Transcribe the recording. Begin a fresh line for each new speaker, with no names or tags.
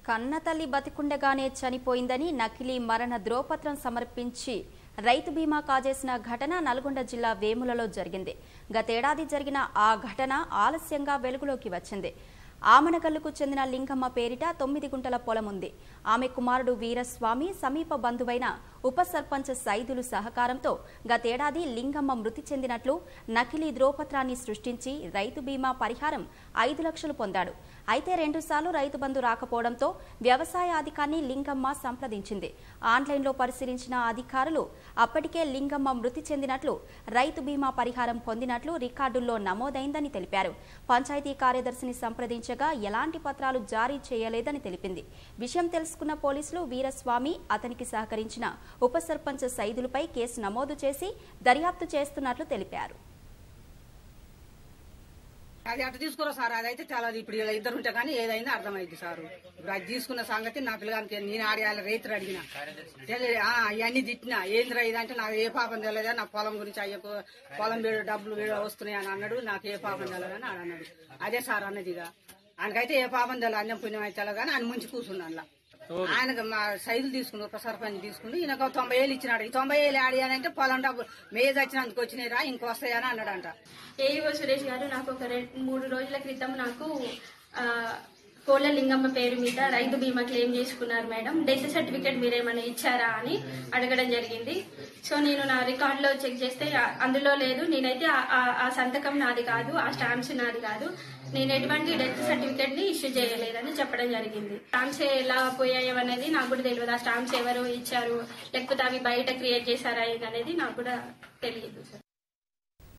కన్నతల్లి బతికుండగానే చనిపోయిందని నకిలీ మరణ ధ్రువపత్రం సమర్పించి రైతు బీమా కాజేసిన ఘటన నల్గొండ జిల్లా వేములలో జరిగింది గతేడాది జరిగిన ఆ ఘటన ఆలస్యంగా వెలుగులోకి వచ్చింది ఆమనగల్లుకు చెందిన లింగమ్మ పేరిట తొమ్మిది గుంటల పొలం ఉంది ఆమె కుమారుడు వీరస్వామి సమీప బంధువైన ఉప సర్పంచ్ సైదులు సహకారంతో గతేడాది లింగమ్మ మృతి చెందినట్లు నకిలీ ధ్రువపత్రాన్ని సృష్టించి రైతు బీమా పరిహారం ఐదు లక్షలు పొందాడు అయితే రెండుసార్లు రైతు బంధు రాకపోవడంతో వ్యవసాయ అధికారిని లింగమ్మ సంప్రదించింది ఆన్లైన్లో పరిశీలించిన అధికారులు అప్పటికే లింగమ్మ మృతి చెందినట్లు రైతు బీమా పరిహారం పొందినట్లు రికార్డుల్లో నమోదైందని తెలిపారు పంచాయతీ కార్యదర్శిని సంప్రదించగా ఎలాంటి పత్రాలు జారీ చేయలేదని తెలిపింది విషయం తెలుసుకున్న పోలీసులు వీరస్వామి అతనికి సహకరించిన ఉప సర్పంచ్ సైదులపై కేసు నమోదు చేసి దర్యాప్తు చేస్తున్నట్లు తెలిపారు
అది అటు తీసుకురా సార్ అదైతే చాలా ఇప్పుడు ఇలా ఇద్దరు ఉంటే కానీ ఏదైనా అర్థమైంది సార్ ఇప్పుడు అది తీసుకున్న సంగతి నా పిల్లగానికి నేను ఆడేయాలి రైతులు అడిగిన తెలియదు, ఆ, ఇవన్నీ తిట్టినా ఏంద్రా ఇదంటే నాకు ఏ పాపం తెలియదా నా పొలం గురించి అయ్యకు పొలం వీడు డబ్బులు వీడు వస్తున్నాయి అని అన్నాడు నాకు ఏ పాపం తెలియదని ఆడ అన్నాడు అదే సార్ అన్నదిగా ఆయనకైతే ఏ పాపం తెలియదు అన్నం పుణ్యం అయితే తెలియదు కానీ ఆయన ముంచి కూర్చున్నాను అలా ఆయన మా సైజులు తీసుకుని ఒక సర్పంచ్ తీసుకుని ఈయనకు ఒక తొంభై ఏళ్ళు ఇచ్చినాడు ఈ తొంభై ఏళ్ళు ఆడియానంటే పొలం డబ్బు మేజ్ వచ్చినందుకు వచ్చినాయిరా ఇంకొస్తాయని అన్నాడంట
ఏఈఓ సురేష్ గారు నాకు ఒక రెండు మూడు రోజుల క్రితం నాకు ఆ, కోళ్ళ లింగమ్మ పేరు మీద రైతు బీమా క్లెయిమ్ చేసుకున్నారు మేడం డెత్ సర్టిఫికేట్ మీరేమైనా ఇచ్చారా అని అడగడం జరిగింది సో నేను నా రికార్డులో చెక్ చేస్తే ఆ- అందులో లేదు నేనైతే ఆ- ఆ- ఆ సంతకం నాది కాదు ఆ స్టాంప్స్ నాది కాదు నేను ఎటువంటి డెత్ సర్టిఫికేట్ ని ఇష్యూ చేయలేదని చెప్పడం జరిగింది స్టాంప్స్ ఎలా పోయాయో అనేది నాకు కూడా తెలియదు ఆ స్టాంప్స్ ఎవరు ఇచ్చారు లేకపోతే అవి బయట క్రియేట్ చేశారా అనేది నాకు కూడా తెలియదు